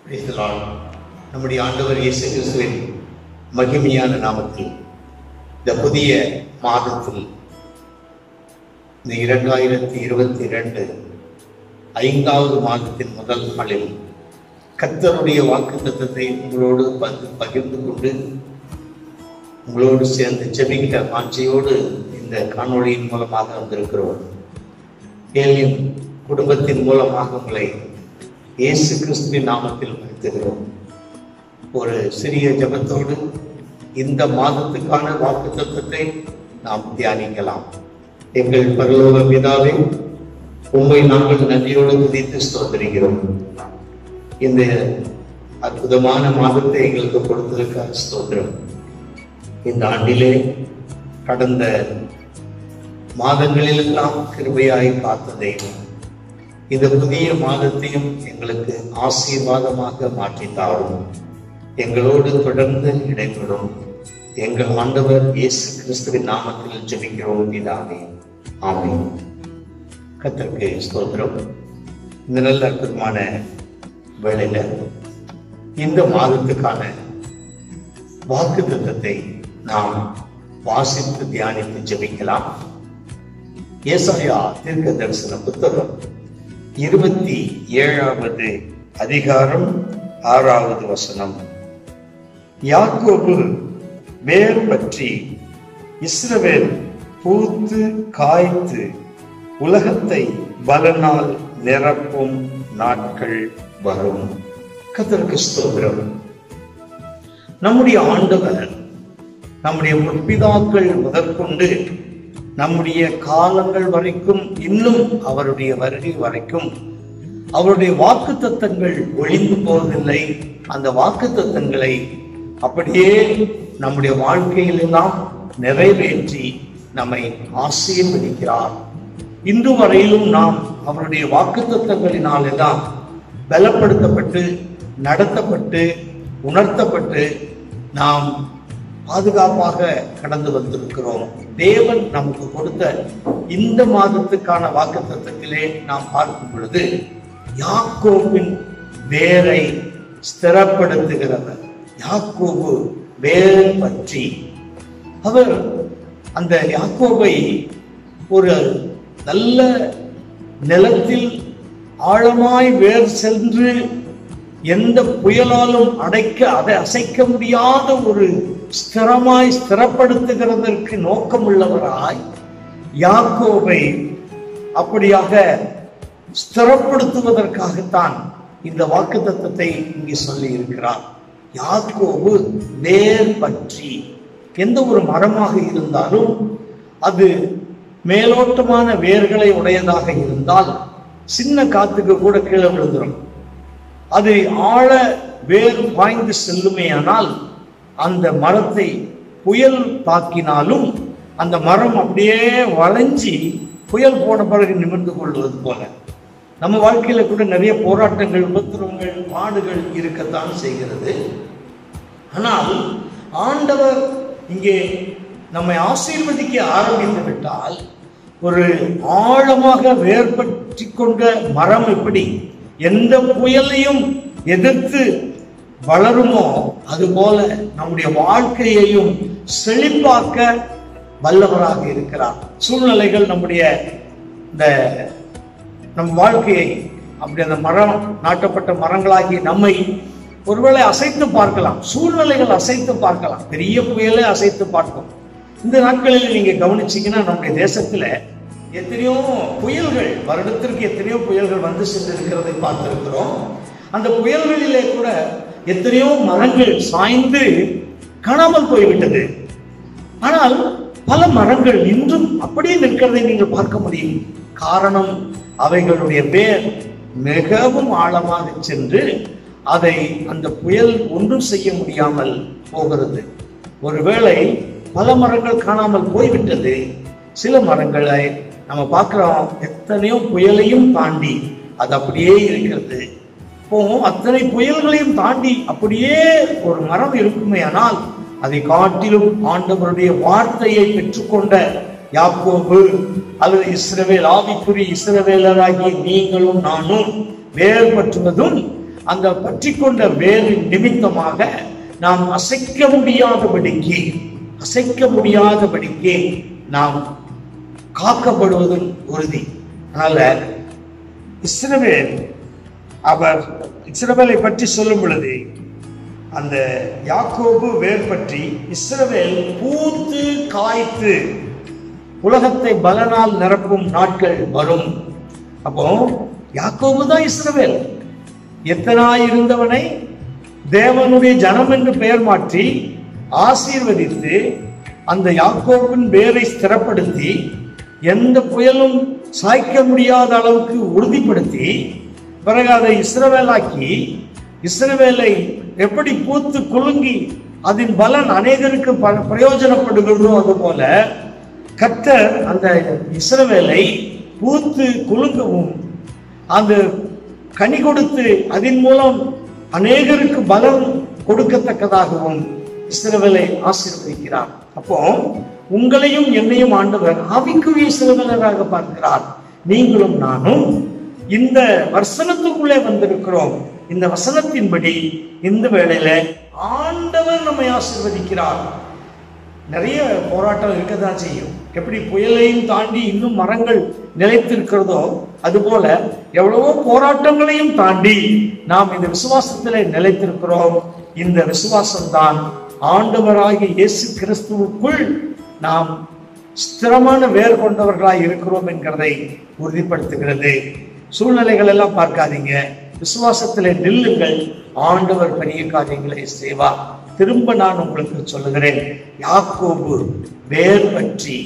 Praise the Lord. நம்முடைய ஆண்டவர் இயேசு கிறிஸ்துவின் மகிமையான நாமத்தில் இந்த புதிய மாதத்தில் இந்த இரண்டாயிரத்தி இருபத்தி இரண்டு ஐந்தாவது மாதத்தின் முதல் நாளில் கர்த்தருடைய வாக்கு தத்தத்தை உங்களோடு பகிர்ந்து பகிர்ந்து கொண்டு உங்களோடு சேர்ந்து ஜெபிக்க வாஞ்சையோடு இந்த காணொளியின் மூலமாக வந்திருக்கிறோம் ஏலியும் குடும்பத்தின் மூலமாக உங்களை இயேசு கிறிஸ்துவின் நாமத்தில் வாழ்த்துகிறோம் ஒரு சிறிய ஜெபத்தோடு இந்த மாதத்துக்கான வாக்கு தத்துவத்தை நாம் தியானிக்கலாம் எங்கள் பரலோக பிதாவே உண்மை நாங்கள் நன்றியோடு துதித்து ஸ்தோத்திரிக்கிறோம் இந்த அற்புதமான மாதத்தை எங்களுக்கு கொடுத்திருக்க ஸ்தோத்திரம் இந்த ஆண்டிலே கடந்த மாதங்களிலெல்லாம் கிருபையாய் காத்த தெய்வம் இந்த புதிய மாதத்தையும் எங்களுக்கு ஆசீர்வாதமாக மாற்றி தாரும் எங்களோடு தொடர்ந்து இடைபெறும் எங்கள் ஆண்டவர் இயேசு கிறிஸ்துவின் நாமத்தில் ஜெபிக்கிறோம் பிதாவே ஆமென் கர்த்தருக்கு ஸ்தோத்திரம் இந்த நல்ல அற்புதமான வேளையில இந்த மாதத்துக்கான வாக்கு தத்தத்தை நாம் வாசித்து தியானித்து ஜெபிக்கலாம் ஏசாயா தீர்க்க தரிசன புத்தகம் இருபத்தி ஏழாவது அதிகாரம் ஆறாவது வசனம் யாக்கோபு வேர் பற்றி இஸ்ரவேல் பூத்து காய்த்து உலகத்தை பலனால் நிரப்பும் நாட்கள் வரும் கத்தருக்கு ஸ்தோத்திரம் நம்முடைய ஆண்டவர் நம்முடைய முற்பிதாக்கள் முதற்கொண்டு நம்முடைய காலங்கள் வரைக்கும் இன்னும் அவருடைய வருகை வரைக்கும் அவருடைய வாக்கு தத்தங்கள் ஒழிந்து போவதில்லை அந்த வாக்கு தத்தங்களை அப்படியே நம்முடைய வாழ்க்கையில் எல்லாம் நிறைவேற்றி நம்மை ஆசீர்வதிக்கிறார் இன்று வரையிலும் நாம் அவருடைய வாக்கு தத்தங்களினால் எல்லாம் பலப்படுத்தப்பட்டு நடத்தப்பட்டு உணர்த்தப்பட்டு நாம் பாதுகாப்பாக கடந்து வந்திருக்கிறோம் தேவன் நமக்கு கொடுத்த இந்த மாதத்துக்கான வாக்கு தத்துவத்திலே நாம் பார்க்கும் பொழுது யாக்கோபின் வேரை ஸ்திரப்படுத்துகிறவர் யாக்கோபு வேர் பற்றி அவர் அந்த யாக்கோபை ஒரு நல்ல நிலத்தில் ஆழமாய் வேர் சென்று எந்த புயலாலும் அடைக்க அதை அசைக்க முடியாத ஒரு ஸ்திரமாய் ஸ்திரப்படுத்துகிறதற்கு நோக்கமுள்ளவராய் யாக்கோவை அப்படியாக ஸ்திரப்படுத்துவதற்காகத்தான் இந்த வாக்கு தத்துவத்தை இங்கே சொல்லி இருக்கிறார் யாக்கோவு வேர் பற்றி எந்த ஒரு மரமாக இருந்தாலும் அது மேலோட்டமான வேர்களை உடையதாக இருந்தால் சின்ன காத்துக்கு கூட கீழே விழுந்துடும் அது ஆழ வேர் பாய்ந்து செல்லுமேயானால் அந்த மரத்தை புயல் தாக்கினாலும் அந்த மரம் அப்படியே வளைஞ்சி புயல் போன பிறகு நிமிர்ந்து கொள்வது போல நம்ம வாழ்க்கையில கூட நிறைய போராட்டங்கள் உபத்திரவங்கள் பாடுகள் இருக்கத்தான் செய்கிறது ஆனால் ஆண்டவர் இங்கே நம்மை ஆசீர்வதிக்க ஆரம்பித்து விட்டால் ஒரு ஆழமாக வேர்பற்றி கொண்ட மரம் எப்படி எந்த புயலையும் எதிர்த்து வளருமோ அதுபோல நம்முடைய வாழ்க்கையையும் செழிப்பாக்க வல்லவராக இருக்கிறார் சூழ்நிலைகள் நம்முடைய இந்த நம் வாழ்க்கையை அப்படி அந்த மரம் நாட்டப்பட்ட மரங்களாகி நம்மை ஒருவேளை அசைத்து பார்க்கலாம் சூழ்நிலைகள் அசைத்து பார்க்கலாம் பெரிய புயலை அசைத்து பார்க்கும் இந்த நாட்களில் நீங்க கவனிச்சீங்கன்னா நம்முடைய தேசத்துல எத்தனையோ புயல்கள் வருடத்திற்கு எத்தனையோ புயல்கள் வந்து சென்றிருக்கிறதை பார்த்திருக்கிறோம் அந்த புயல்களிலே கூட எத்தனையோ மரங்கள் சாய்ந்து காணாமல் போய்விட்டது ஆனால் பல மரங்கள் இன்றும் அப்படியே நிற்கிறதை நீங்கள் பார்க்க முடியும் காரணம் அவைகளுடைய வேர் மிகவும் ஆழமாக சென்று அதை அந்த புயல் ஒன்றும் செய்ய முடியாமல் போகிறது ஒருவேளை பல மரங்கள் காணாமல் போய்விட்டது சில மரங்களை நம்ம பார்க்கிறோம் எத்தனையோ புயலையும் தாண்டி அது அப்படியே இருக்கிறது இப்போ அத்தனை புயல்களையும் தாண்டி அப்படியே ஒரு மரம் இருக்குமே ஆனால் அதை காட்டிலும் ஆண்டவருடைய வார்த்தையை பெற்றுக்கொண்ட யாக்கோபு அல்லது இஸ்ரவேல் ஆவிக்குரிய இஸ்ரவேலராகிய நீங்களும் நானும் வேறுபற்றுவதும் அந்த பற்றி கொண்ட வேறு நிமித்தமாக நாம் அசைக்க முடியாதபடிக்கு அசைக்க முடியாதபடிக்கு நாம் காக்கப்படுவதும் உறுதி அதனால இஸ்ரவேல் அவர் இஸ்ரவேலை பற்றி சொல்லும் பொழுது அந்த யாக்கோபு வேர் பற்றி இஸ்ரவேல் பூத்து காய்த்து உலகத்தை பலனால் நிரப்பும் நாட்கள் வரும் அப்போ யாக்கோபு தான் இஸ்ரவேல் எத்தனாய் இருந்தவனை தேவனுடைய ஜனம் என்று பெயர் மாற்றி ஆசீர்வதித்து அந்த யாக்கோபின் வேரை ஸ்திரப்படுத்தி எந்த புயலும் சாய்க்க முடியாத அளவுக்கு உறுதிப்படுத்தி பிறகு அதை இஸ்ரவேலாக்கி இஸ்ரவேலை எப்படி பூத்து குலுங்கி அதன் பலன் அநேகருக்கு ப- பிரயோஜனப்படுகிறதோ அதுபோல கர்த்தர் அந்த இஸ்ரவேலை பூத்து குலுங்கவும் அந்த கனி கொடுத்து அதன் மூலம் அநேகருக்கு பலன் கொடுக்கத்தக்கதாகவும் இஸ்ரவேலை ஆசீர்வதிக்கிறார் அப்போ உங்களையும் என்னையும் ஆண்டவர் ஆவிக்குரிய இஸ்ரவேலராக பார்க்கிறார் நீங்களும் நானும் இந்த வசனத்துக்குள்ளே வந்திருக்கிறோம் இந்த வசனத்தின்படி இந்த வேளையில ஆண்டவர் நம்மை ஆசீர்வதிக்கிறார் நிறைய போராட்டம் இருக்கதான் செய்யும் எப்படி புயலையும் தாண்டி இன்னும் மரங்கள் நிலைத்திருக்கிறதோ அதுபோல எவ்வளவோ போராட்டங்களையும் தாண்டி நாம் இந்த விசுவாசத்திலே நிலைத்திருக்கிறோம் இந்த விசுவாசம் தான் ஆண்டவராகிய இயேசு கிறிஸ்துவுக்குள் நாம் ஸ்திரமான வேர் கொண்டவர்களாய் இருக்கிறோம் என்கிறதை உறுதிப்படுத்துகிறது சூழ்நிலைகள் எல்லாம் பார்க்காதீங்க விசுவாசத்திலே நில்லுங்கள் ஆண்டவர் பெரிய காரியங்களை செய்வார் திரும்ப நான் உங்களுக்கு சொல்லுகிறேன் யாக்கோபு வேர் பற்றி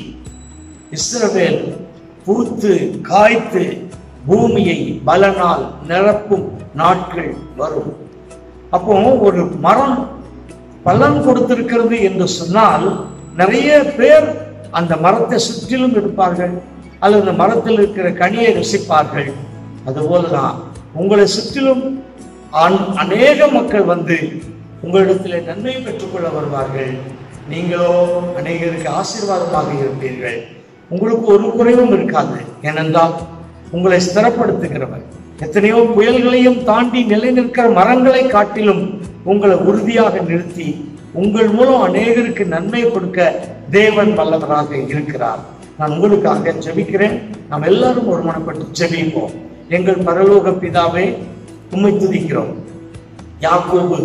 இஸ்ரவேல் பூத்து காய்த்து பூமியை பலனால் நிரப்பும் நாட்கள் வரும் அப்போ ஒரு மரம் பலன் கொடுத்திருக்கிறது என்று சொன்னால் நிறைய பேர் அந்த மரத்தை சுற்றிலும் இருப்பார்கள் அல்லது அந்த மரத்தில் இருக்கிற கனியை ரசிப்பார்கள் அதுபோலதான் உங்களை சுற்றிலும் அன்- அநேக மக்கள் வந்து உங்களிடத்தில் நன்மை பெற்றுக்கொள்ள வருவார்கள் நீங்களோ அநேகருக்கு ஆசீர்வாதமாக இருப்பீர்கள் உங்களுக்கு ஒரு குறைவும் இருக்காது ஏனென்றால் உங்களை ஸ்திரப்படுத்துகிறவர் எத்தனையோ புயல்களையும் தாண்டி நிலை நிற்கிற மரங்களை காட்டிலும் உங்களை உறுதியாக நிறுத்தி உங்கள் மூலம் அநேகருக்கு நன்மை கொடுக்க தேவன் வல்லவராக இருக்கிறார் நான் உங்களுக்காக ஜெபிக்கிறேன் நாம் எல்லாரும் ஒருமனப்பட்டு ஜெபிப்போம் எங்கள் பரலோக பிதாவே உம்மை துதிக்கிறோம் யாக்கோபு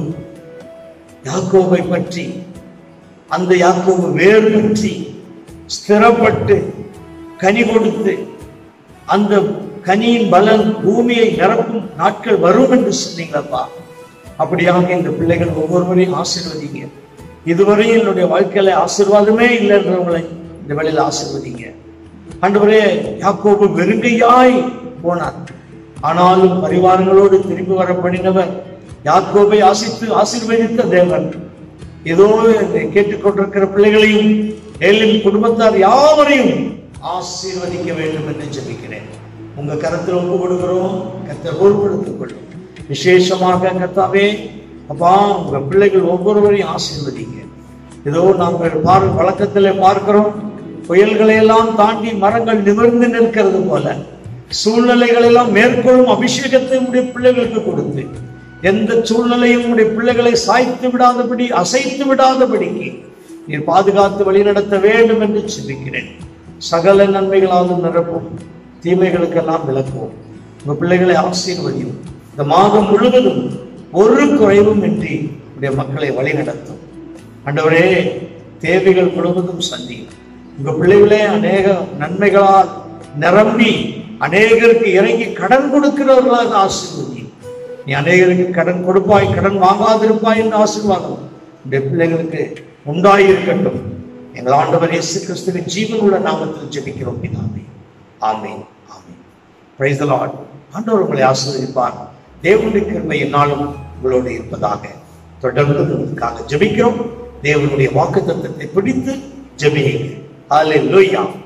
யாக்கோபை பற்றி அந்த யாக்கோபு வேறு பற்றி ஸ்திரப்பட்டு கனி கொடுத்து அந்த கனியின் பலன் பூமியை நிரப்பும் நாட்கள் வரும் என்று சொன்னீங்களப்பா அப்படியாக இந்த பிள்ளைகள் ஒவ்வொருவரையும் ஆசீர்வதிங்க இதுவரையும் என்னுடைய வாழ்க்கையில ஆசீர்வாதமே இல்லைன்றவங்களை இந்த வேளையில ஆசீர்வதிங்க ஆண்டவரே யாக்கோபு வெறுங்கையாய் போனார் ஆனாலும் பரிவாரங்களோடு திரும்பி வர பண்ணினவர் யாக்கோபை ஆசித்து ஆசீர்வதித்த தேவன் ஏதோ இதை கேட்டுக்கொண்டிருக்கிற பிள்ளைகளையும் ஏலின் குடும்பத்தார் யாவரையும் ஆசீர்வதிக்க வேண்டும் என்று ஜெபிக்கிறேன் உங்க கரத்தில் ஒப்பு கொடுக்கிறோம் கர்த்தர் பொறுப்படுத்திக் கொள்ளும் விசேஷமாக கர்த்தாவே அப்பா உங்க பிள்ளைகள் ஒவ்வொருவரையும் ஆசீர்வதிங்க ஏதோ நாங்கள் பார் வழக்கத்திலே பார்க்கிறோம் புயல்களை எல்லாம் தாண்டி மரங்கள் நிமிர்ந்து நிற்கிறது போல சூழ்நிலைகள் எல்லாம் மேற்கொள்ளும் அபிஷேகத்தை உடைய பிள்ளைகளுக்கு கொடுத்து எந்த சூழ்நிலையும் உடைய பிள்ளைகளை சாய்த்து விடாதபடி அசைத்து விடாதபடிக்கு நீர் பாதுகாத்து வழிநடத்த வேண்டும் என்று சிந்திக்கிறேன் சகல நன்மைகளாலும் நிரப்பும் தீமைகளுக்கெல்லாம் விளக்குவோம் உங்க பிள்ளைகளை ஆசீர்வதியும் இந்த மாதம் முழுவதும் ஒரு குறைவும் இன்றி உடைய மக்களை வழிநடத்தும் ஆண்டவரே தேவைகள் முழுவதும் சந்தியும் உங்க பிள்ளைகளே அநேக நன்மைகளால் நிரம்பி அநேகருக்கு இறங்கி கடன் கொடுக்கிறவர்களாக ஆசீர்வதி நீ அநேகருக்கு கடன் கொடுப்பாய் கடன் வாங்காதிருப்பாய் என்று ஆசீர்வாதம் இந்த பிள்ளைகளுக்கு உண்டாயிருக்கட்டும் எங்கள் ஆண்டவர் இயேசு கிறிஸ்துவின் ஜீவன் உள்ள நாமத்தில் ஜெபிக்கிறோம் பிதாவே ஆமென் ஆமென் பிரைஸ் தி லார்ட் ஆண்டவர் உங்களை ஆசீர்வதிப்பார் தேவனுடைய கிருபை என்னாலும் உங்களோடு இருப்பதாக தொடர்ந்து உங்களுக்காக ஜெபிக்கிறோம் தேவனுடைய வாக்குத்தத்தத்தை பிடித்து ஜெபியுங்கள் ஹalleluya